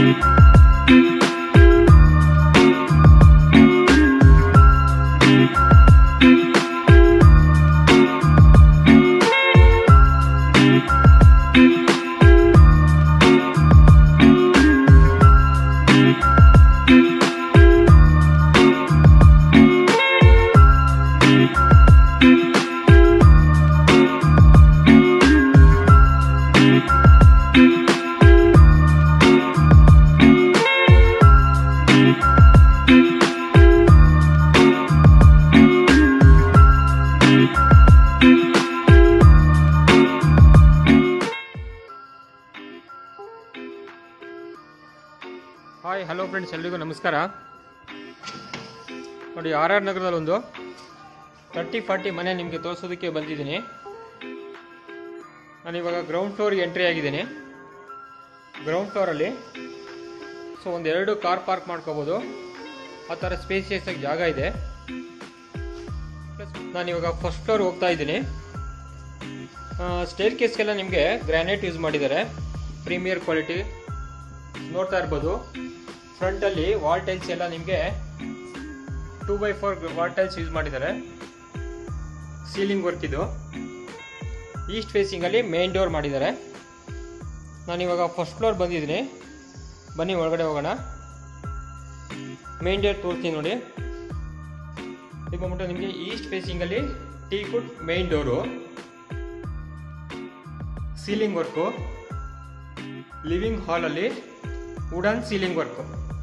hi hello friends ಎಲ್ರಿಗೂ ನಮಸ್ಕಾರ ನೋಡಿ ಆರ್ ಆರ್ ನಗರದಲ್ಲಿ ಒಂದು ತರ್ಟಿ ಫಾರ್ಟಿ ಮನೆ ನಿಮಗೆ ತೋರಿಸೋದಕ್ಕೆ ಬಂದಿದ್ದೀನಿ ನಾನು ಇವಾಗ ಗ್ರೌಂಡ್ ಫ್ಲೋರ್ಗೆ ಎಂಟ್ರಿ ಆಗಿದ್ದೀನಿ ಗ್ರೌಂಡ್ ಫ್ಲೋರಲ್ಲಿ ಸೊ ಒಂದು ಎರಡು ಕಾರ್ ಪಾರ್ಕ್ ಮಾಡ್ಕೋಬೋದು ಆ ಥರ ಸ್ಪೇಸಿಯಸ್ ಆಗಿ ಜಾಗ ಇದೆ ಪ್ಲಸ್ ನಾನು ಇವಾಗ ಫಸ್ಟ್ ಫ್ಲೋರ್ ಹೋಗ್ತಾ ಇದ್ದೀನಿ ಸ್ಟೇರ್ ಕೇಸ್ಗೆಲ್ಲ ನಿಮಗೆ ಗ್ರಾನೈಟ್ ಯೂಸ್ ಮಾಡಿದ್ದಾರೆ ಪ್ರೀಮಿಯರ್ ಕ್ವಾಲಿಟಿ ನೋಡ್ತಾ ಇರ್ಬೋದು ಫ್ರಂಟಲ್ಲಿ ವಾಲ್ ಟೈಲ್ಸ್ ಎಲ್ಲ ನಿಮಗೆ two by four wall tiles use ಮಾಡಿದ್ದಾರೆ ಸೀಲಿಂಗ್ ವರ್ಕ್ ಇದು ಈಸ್ಟ್ ಫೇಸಿಂಗಲ್ಲಿ ಮೇನ್ ಡೋರ್ ಮಾಡಿದ್ದಾರೆ ನಾನಿವಾಗ ಫಸ್ಟ್ ಫ್ಲೋರ್ ಬಂದಿದ್ದೀನಿ ಬನ್ನಿ ಒಳಗಡೆ ಹೋಗೋಣ ಮೇನ್ ಡೋರ್ ತೋರಿಸ್ತೀನಿ ನೋಡಿ ಇದು ಬಂದ್ಬಿಟ್ಟು ನಿಮಗೆ ಈಸ್ಟ್ ಫೇಸಿಂಗಲ್ಲಿ teak wood main door ceiling work living ಹಾಲಲ್ಲಿ ವುಡನ್ ಸೀಲಿಂಗ್ ವರ್ಕ್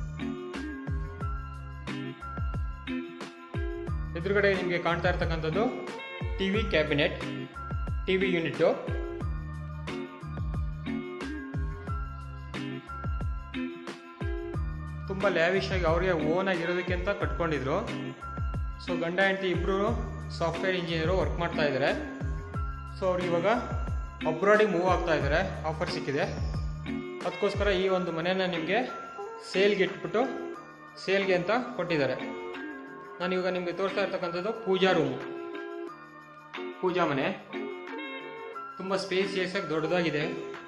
ಎದುರುಗಡೆ ನಿಮಗೆ ಕಾಣ್ತಾ ಇರ್ತಕ್ಕಂಥದ್ದು ಟಿವಿ ಕ್ಯಾಬಿನೆಟ್ ಟಿವಿ ಯೂನಿಟ್ ತುಂಬ ಲ್ಯಾವಿಶ್ ಆಗಿ ಅವ್ರಿಗೆ ಓನ್ ಆಗಿರೋದಕ್ಕೆ ಅಂತ ಕಟ್ಕೊಂಡಿದ್ರು ಸೊ ಗಂಡ ಹೆಂಡತಿ ಇಬ್ಬರು ಸಾಫ್ಟ್ವೇರ್ ಇಂಜಿನಿಯರು ವರ್ಕ್ ಮಾಡ್ತಾ ಇದ್ದಾರೆ ಸೊ ಅವ್ರು ಇವಾಗ ಅಬ್ರಾಡಿಗೆ ಮೂವ್ ಆಗ್ತಾ ಇದ್ದಾರೆ ಆಫರ್ ಸಿಕ್ಕಿದೆ ಅದಕ್ಕೋಸ್ಕರ ಈ ಒಂದು ಮನೆನ ನಿಮಗೆ ಸೇಲ್ಗೆ ಇಟ್ಬಿಟ್ಟು ಸೇಲ್ಗೆ ಅಂತ ಕೊಟ್ಟಿದ್ದಾರೆ ನಾನು ಇವಾಗ ನಿಮಗೆ ತೋರಿಸ್ತಾ ಇರ್ತಕ್ಕಂಥದ್ದು ಪೂಜಾ ರೂಮು ಪೂಜಾ ಮನೆ ತುಂಬ ಸ್ಪೇಸಿಯಸ್ ಆಗಿ ದೊಡ್ಡದಾಗಿದೆ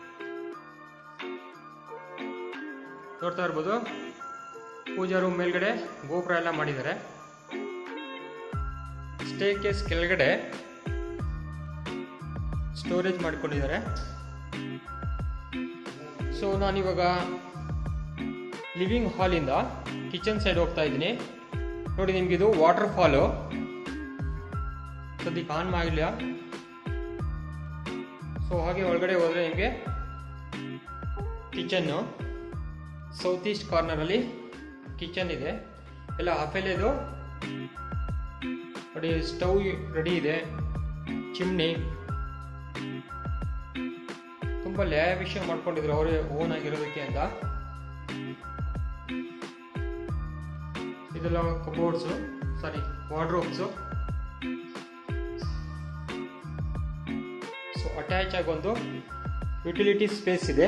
ನೋಡ್ತಾ ಇರ್ಬೋದು ಪೂಜಾ ರೂಮ್ ಮೇಲ್ಗಡೆ ಗೋಪುರ ಎಲ್ಲ ಮಾಡಿದ್ದಾರೆ ಸ್ಟೇ ಕೇಸ್ ಕೆಳಗಡೆ ಸ್ಟೋರೇಜ್ ಮಾಡಿಕೊಂಡಿದ್ದಾರೆ ಸೊ ನಾನಿವಾಗ ಲಿವಿಂಗ್ ಹಾಲಿಂದ ಕಿಚನ್ ಸೈಡ್ ಹೋಗ್ತಾ ಇದ್ದೀನಿ ನೋಡಿ ನಿಮಗಿದು ವಾಟರ್ ಫಾಲು ಸದ್ಯಕ್ಕೆ ಆನ್ ಮಾಡಿಲ್ಲ ಸೊ ಹಾಗೆ ಒಳಗಡೆ ಹೋದರೆ ನಿಮಗೆ ಕಿಚನ್ನು ಸೌತ್ ಈಸ್ಟ್ ಕಾರ್ನರಲ್ಲಿ ಕಿಚನ್ ಇದೆ ಎಲ್ಲ ಹಾಫೆಲೆದು ನೋಡಿ ಸ್ಟವ್ ರೆಡಿ ಇದೆ ಚಿಮ್ನಿ ತುಂಬ ಲ್ಯಾವಿಷ ಮಾಡ್ಕೊಂಡಿದ್ರು ಅವರೇ ಓನ್ ಆಗಿರೋದಕ್ಕೆ ಅಂತ ಇದೆಲ್ಲ cupboards sorry wardrobes so attach ಆಗಿ ಒಂದು ಯುಟಿಲಿಟಿ ಸ್ಪೇಸ್ ಇದೆ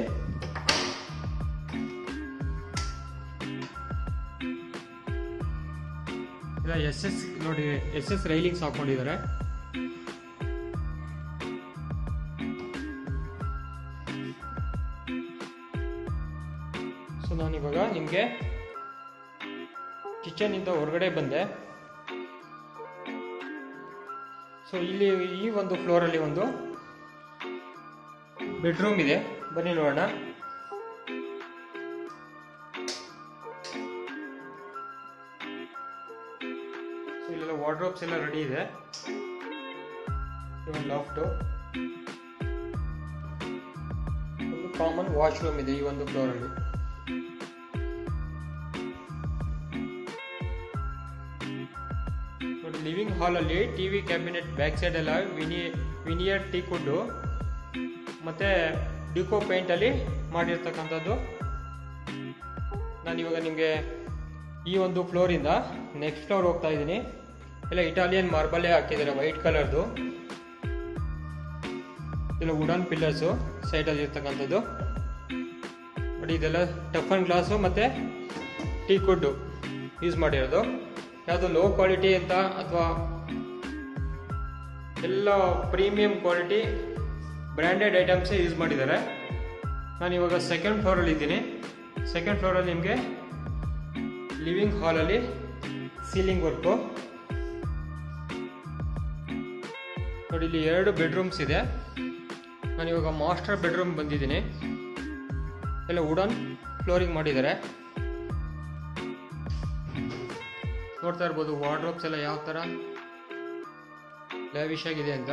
ಇಲ್ಲ ಎಸ್ ಎಸ್ ನೋಡಿ ಎಸ್ ಎಸ್ ರೈಲಿಂಗ್ಸ್ ಹಾಕೊಂಡಿದ್ದಾರೆ ಸೊ ನಾನಿವಾಗ ನಿಮಗೆ ಕಿಚನಿಂದ ಹೊರಗಡೆ ಬಂದೆ ಸೊ ಇಲ್ಲಿ ಈ ಒಂದು ಫ್ಲೋರಲ್ಲಿ ಒಂದು ಬೆಡ್ರೂಮ್ ಇದೆ ಬನ್ನಿ ನೋಡೋಣ ಸೊ ಇಲ್ಲೆಲ್ಲ ವಾರ್ಡ್ರೋಬ್ಸ್ ಎಲ್ಲ ರೆಡಿ ಇದೆ ಒಂದು ಲಾಫ್ಟು ಒಂದು ಕಾಮನ್ ವಾಶ್ರೂಮ್ ಇದೆ ಈ ಒಂದು ಫ್ಲೋರಲ್ಲಿ ನೋಡಿ ಲಿವಿಂಗ್ ಹಾಲಲ್ಲಿ T V cabinet back side ಎಲ್ಲ ವಿನಿ ವಿನಿಯರ್ ಟೀ ಕುಡ್ಡು ಮತ್ತು ಡಿಕೋ ಪೇಂಟಲ್ಲಿ ಮಾಡಿರ್ತಕ್ಕಂಥದ್ದು ನಾನಿವಾಗ ನಿಮಗೆ ಈ ಒಂದು ಫ್ಲೋರಿಂದ ನೆಕ್ಸ್ಟ್ ಫ್ಲೋರ್ ಹೋಗ್ತಾ ಇದ್ದೀನಿ ಎಲ್ಲ ಇಟಾಲಿಯನ್ ಮಾರ್ಬಲ್ಲೇ ಹಾಕಿದ್ದಾರೆ ವೈಟ್ ಕಲರ್ದು ಇಲ್ಲ ವುಡನ್ ಪಿಲ್ಲರ್ಸು ಸೈಡಲ್ಲಿ ಇರ್ತಕ್ಕಂಥದ್ದು ನೋಡಿ ಇದೆಲ್ಲ ಟಫನ್ ಗ್ಲಾಸು ಮತ್ತು ಟೀ ಕುಡ್ಡು ಯೂಸ್ ಮಾಡಿರೋದು ಯಾವುದು ಲೋ ಕ್ವಾಲಿಟಿ ಅಂತ ಅಥವಾ ಎಲ್ಲ ಪ್ರೀಮಿಯಂ ಕ್ವಾಲಿಟಿ ಬ್ರ್ಯಾಂಡೆಡ್ ಐಟಮ್ಸೇ ಯೂಸ್ ಮಾಡಿದ್ದಾರೆ ನಾನು ಇವಾಗ ಸೆಕೆಂಡ್ ಫ್ಲೋರಲ್ಲಿ ಇದ್ದೀನಿ ಸೆಕೆಂಡ್ ಫ್ಲೋರಲ್ಲಿ ನಿಮಗೆ ಲಿವಿಂಗ್ ಹಾಲಲ್ಲಿ ಸೀಲಿಂಗ್ ವರ್ಕು ನೋಡಿ ಇಲ್ಲಿ ಎರಡು ಬೆಡ್ರೂಮ್ಸ್ ಇದೆ ನಾನು ಇವಾಗ ಮಾಸ್ಟರ್ ಬೆಡ್ರೂಮ್ ಬಂದಿದ್ದೀನಿ ಎಲ್ಲ ವುಡನ್ ಫ್ಲೋರಿಂಗ್ ಮಾಡಿದ್ದಾರೆ ನೋಡ್ತಾ ಇರ್ಬೋದು ವಾರ್ಡ್ರೋಬ್ಸ್ ಎಲ್ಲ ಯಾವ ಥರ ಲ್ಯಾವಿಶ್ ಆಗಿದೆ ಅಂತ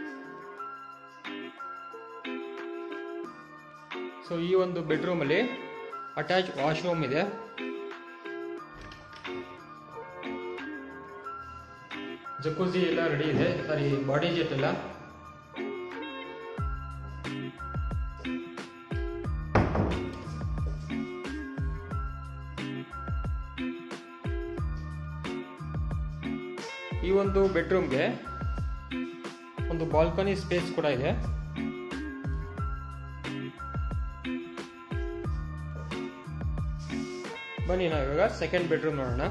ಸೊ ಈ ಒಂದು ಬೆಡ್ರೂಮಲ್ಲಿ ಅಟ್ಯಾಚ್ ವಾಶ್ರೂಮ್ ಇದೆ ಜಕೂಜಿ ಎಲ್ಲ ರೆಡಿ ಇದೆ ಸಾರಿ ಬಾಡಿ ಜೆಟ್ ಎಲ್ಲ ಈ ಒಂದು ಬೆಡ್ರೂಮ್ಗೆ ಒಂದು ಬಾಲ್ಕನಿ ಸ್ಪೇಸ್ ಕೂಡ ಇದೆ ಬನ್ನಿ ನಾವು ಇವಾಗ ಸೆಕೆಂಡ್ ಬೆಡ್ರೂಮ್ ನೋಡೋಣ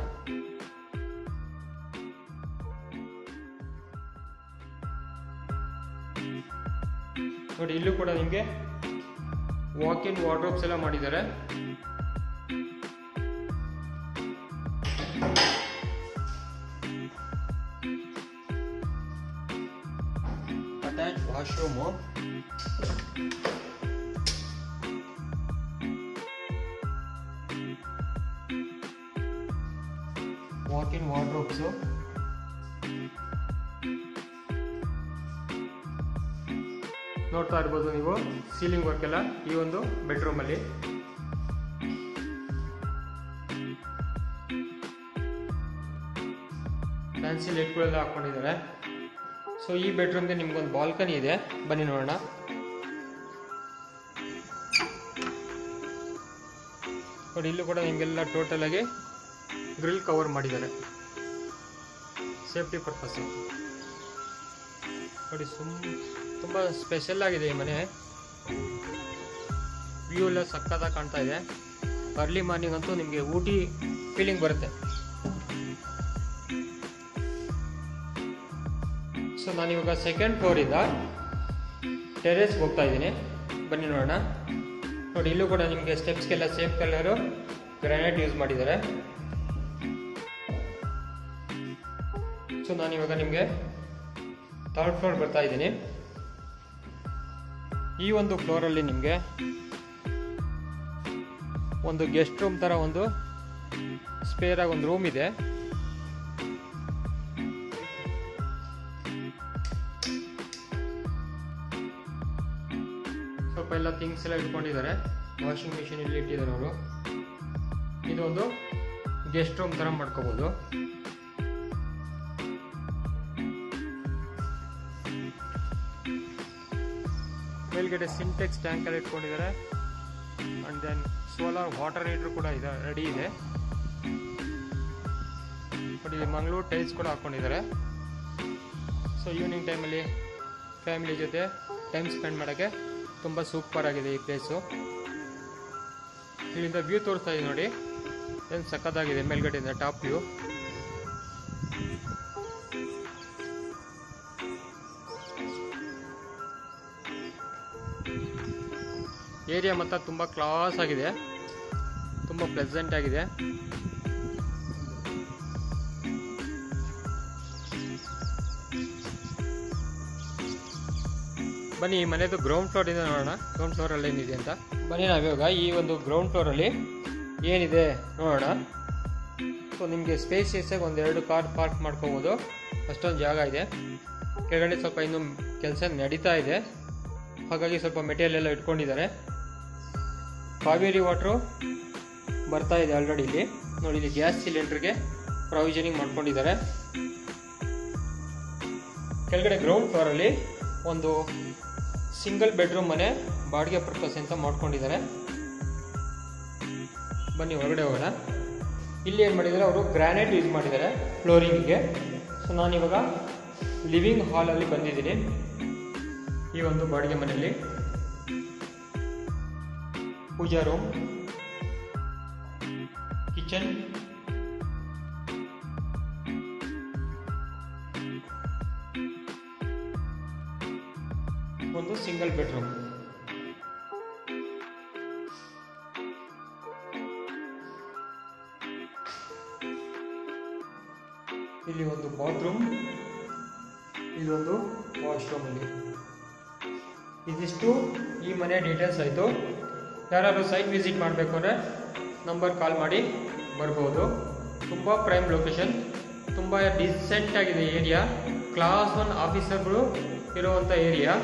ನೋಡಿ ಇಲ್ಲೂ ಕೂಡ ನಿಮಗೆ ವಾಕ್ ಇನ್ ವಾರ್ಡ್ರೋಬ್ಸ್ ಎಲ್ಲ ಮಾಡಿದ್ದಾರೆ attach washroom walk in wardrobes ನೋಡ್ತಾ ಇರ್ಬೋದು ನೀವು ಸೀಲಿಂಗ್ ವರ್ಕ್ ಎಲ್ಲ ಈ ಒಂದು ಬೆಡ್ರೂಮಲ್ಲಿ ಫ್ಯಾನ್ಸಿ ಲೈಟ್ಗಳೆಲ್ಲ ಹಾಕೊಂಡಿದ್ದಾರೆ ಸೊ ಈ ಬೆಡ್ರೂಮ್ಗೆ ನಿಮ್ಗೊಂದು ಬಾಲ್ಕನಿ ಇದೆ ಬನ್ನಿ ನೋಡೋಣ ನೋಡಿ ಇಲ್ಲೂ ಕೂಡ ನಿಮಗೆಲ್ಲ ಟೋಟಲ್ ಆಗಿ ಗ್ರಿಲ್ ಕವರ್ ಮಾಡಿದ್ದಾರೆ ಸೇಫ್ಟಿ ಪರ್ಪಸ್ ನೋಡಿ ಸುಮ್ ತುಂಬ ಸ್ಪೆಷಲ್ ಆಗಿದೆ ಈ ಮನೆ ವ್ಯೂ ಎಲ್ಲ ಸಕ್ಕತ್ತಾಗಿ ಕಾಣ್ತಾ ಇದೆ ಅರ್ಲಿ ಮಾರ್ನಿಂಗ್ ಅಂತೂ ನಿಮಗೆ ಊಟಿ ಫೀಲಿಂಗ್ ಬರುತ್ತೆ ಸೊ ನಾನಿವಾಗ ಸೆಕೆಂಡ್ ಫ್ಲೋರಿಂದ ಟೆರೇಸ್ಗೆ ಹೋಗ್ತಾ ಇದ್ದೀನಿ ಬನ್ನಿ ನೋಡೋಣ ನೋಡಿ ಇಲ್ಲೂ ಕೂಡ ನಿಮಗೆ ಸ್ಟೆಪ್ಸ್ಗೆಲ್ಲ ಸೇಮ್ ಕಲರು ಗ್ರಾನೈಟ್ ಯೂಸ್ ಮಾಡಿದ್ದಾರೆ ಸೊ ನಾನಿವಾಗ ನಿಮಗೆ ಥರ್ಡ್ ಫ್ಲೋರ್ ಬರ್ತಾ ಇದ್ದೀನಿ ಈ ಒಂದು ಫ್ಲೋರಲ್ಲಿ ನಿಮಗೆ ಒಂದು ಗೆಸ್ಟ್ ರೂಮ್ ಥರ ಒಂದು ಸ್ಪೇರ್ ಆಗಿ ಒಂದು ರೂಮ್ ಇದೆ ಸ್ವಲ್ಪ ಎಲ್ಲ ಥಿಂಗ್ಸ್ ಎಲ್ಲ ಇಟ್ಕೊಂಡಿದ್ದಾರೆ ವಾಷಿಂಗ್ ಮಿಷಿನ್ ಇಲ್ಲಿ ಇಟ್ಟಿದ್ದಾರೆ ಅವರು ಇದೊಂದು ಗೆಸ್ಟ್ ರೂಮ್ ಥರ ಮಾಡ್ಕೋಬೋದು ಮೇಲ್ಗಡೆ ಸಿಂಟೆಕ್ಸ್ ಟ್ಯಾಂಕ್ ಎಲ್ಲ ಇಟ್ಕೊಂಡಿದ್ದಾರೆ and then solar water heater ಕೂಡ ಇದೆ ರೆಡಿ ಇದೆ ನೋಡಿ ಮಂಗಳೂರು ಟೈಲ್ಸ್ ಕೂಡ ಹಾಕ್ಕೊಂಡಿದ್ದಾರೆ ಸೊ ಈವ್ನಿಂಗ್ ಟೈಮಲ್ಲಿ ಫ್ಯಾಮಿಲಿ ಜೊತೆ ಟೈಮ್ ಸ್ಪೆಂಡ್ ಮಾಡೋಕ್ಕೆ ತುಂಬ ಸೂಪರ್ ಆಗಿದೆ ಈ ಪ್ಲೇಸು ಇಲ್ಲಿಂದ ವ್ಯೂ ತೋರಿಸ್ತಾ ಇದೆ ನೋಡಿ ಏನು ಸಕ್ಕತ್ತಾಗಿದೆ ಮೇಲ್ಗಡೆಯಿಂದ ಟಾಪ್ ವ್ಯೂ ಏರಿಯಾ ಮಾತ್ರ ತುಂಬ ಕ್ಲಾಸ್ ಆಗಿದೆ ತುಂಬ ಪ್ಲೆಸೆಂಟ್ ಆಗಿದೆ ಬನ್ನಿ ಈ ಮನೆದು ಗ್ರೌಂಡ್ ಫ್ಲೋರಿಂದ ನೋಡೋಣ ಗ್ರೌಂಡ್ ಫ್ಲೋರಲ್ಲಿ ಏನಿದೆ ಅಂತ ಬನ್ನಿ ನಾವಿವಾಗ ಈ ಒಂದು ಗ್ರೌಂಡ್ ಫ್ಲೋರಲ್ಲಿ ಏನಿದೆ ನೋಡೋಣ ಸೊ ನಿಮಗೆ ಸ್ಪೇಸಿಯಸ್ಸಾಗಿ ಒಂದೆರಡು ಕಾರ್ ಪಾರ್ಕ್ ಮಾಡ್ಕೋಬೋದು ಅಷ್ಟೊಂದು ಜಾಗ ಇದೆ ಕೆಳಗಡೆ ಸ್ವಲ್ಪ ಇನ್ನು ಕೆಲಸ ನಡೀತಾ ಇದೆ ಹಾಗಾಗಿ ಸ್ವಲ್ಪ ಮೆಟೀರಿಯಲ್ ಎಲ್ಲ ಇಟ್ಕೊಂಡಿದ್ದಾರೆ ಕಾವೇರಿ ವಾಟ್ರು ಬರ್ತಾ ಇದೆ ಆಲ್ರೆಡಿ ಇಲ್ಲಿ ನೋಡಿ ಇಲ್ಲಿ ಗ್ಯಾಸ್ ಸಿಲಿಂಡರ್ಗೆ ಪ್ರೊವಿಷನಿಂಗ್ ಮಾಡ್ಕೊಂಡಿದ್ದಾರೆ ಕೆಳಗಡೆ ಗ್ರೌಂಡ್ ಫ್ಲೋರಲ್ಲಿ ಒಂದು ಸಿಂಗಲ್ ಬೆಡ್ರೂಮ್ ಮನೆ ಬಾಡಿಗೆ ಪರ್ಪಸ್ ಅಂತ ಮಾಡ್ಕೊಂಡಿದ್ದಾರೆ ಬನ್ನಿ ಹೊರಗಡೆ ಹೋಗೋಣ ಇಲ್ಲಿ ಏನು ಮಾಡಿದ್ದಾರೆ ಅವರು ಗ್ರಾನೈಟ್ ಯೂಸ್ ಮಾಡಿದ್ದಾರೆ ಫ್ಲೋರಿಂಗಿಗೆ ಸೊ ನಾನಿವಾಗ ಲಿವಿಂಗ್ ಹಾಲಲ್ಲಿ ಬಂದಿದ್ದೀನಿ ಈ ಒಂದು ಬಾಡಿಗೆ ಮನೆಯಲ್ಲಿ ಪೂಜಾ ರೂಮ್ ಕಿಚನ್ ಒಂದು ಸಿಂಗಲ್ ಬೆಡ್ರೂಮ್ ಇಲ್ಲಿ ಒಂದು ಬಾತ್ರೂಮ್ ಇದೊಂದು ವಾಶ್ರೂಮ್ ಇಲ್ಲಿ ಇದಿಷ್ಟು ಈ ಮನೆ ಡೀಟೇಲ್ಸ್ ಆಯಿತು ಯಾರಾದರೂ ಸೈಟ್ ವಿಸಿಟ್ ಮಾಡಬೇಕು ಅಂದರೆ ನಂಬರ್ ಕಾಲ್ ಮಾಡಿ ಬರ್ಬೋದು ತುಂಬ ಪ್ರೈಮ್ ಲೊಕೇಶನ್ ತುಂಬ ಡಿಸೆಂಟ್ ಆಗಿದೆ ಏರಿಯಾ ಕ್ಲಾಸ್ ಒನ್ ಆಫೀಸರ್ಗಳು ಇರುವಂಥ ಏರಿಯಾ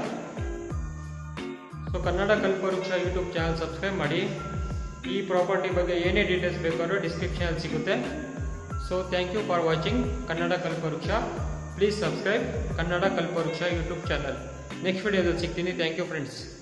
ಸೊ ಕನ್ನಡ ಕಲ್ಪವೃಕ್ಷ ಯೂಟ್ಯೂಬ್ ಚಾನಲ್ ಸಬ್ಸ್ಕ್ರೈಬ್ ಮಾಡಿ ಈ ಪ್ರಾಪರ್ಟಿ ಬಗ್ಗೆ ಏನೇ ಡೀಟೇಲ್ಸ್ ಬೇಕಾದ್ರೂ ಡಿಸ್ಕ್ರಿಪ್ಷನಲ್ಲಿ ಸಿಗುತ್ತೆ so thank you for watching Kannada Kalpavruksha please subscribe Kannada ಕಲ್ಪವೃಕ್ಷ ಯೂಟ್ಯೂಬ್ ಚಾನಲ್ ನೆಕ್ಸ್ಟ್ ವಿಡಿಯೋದಲ್ಲಿ ಸಿಗ್ತೀನಿ ಥ್ಯಾಂಕ್ ಯು ಫ್ರೆಂಡ್ಸ್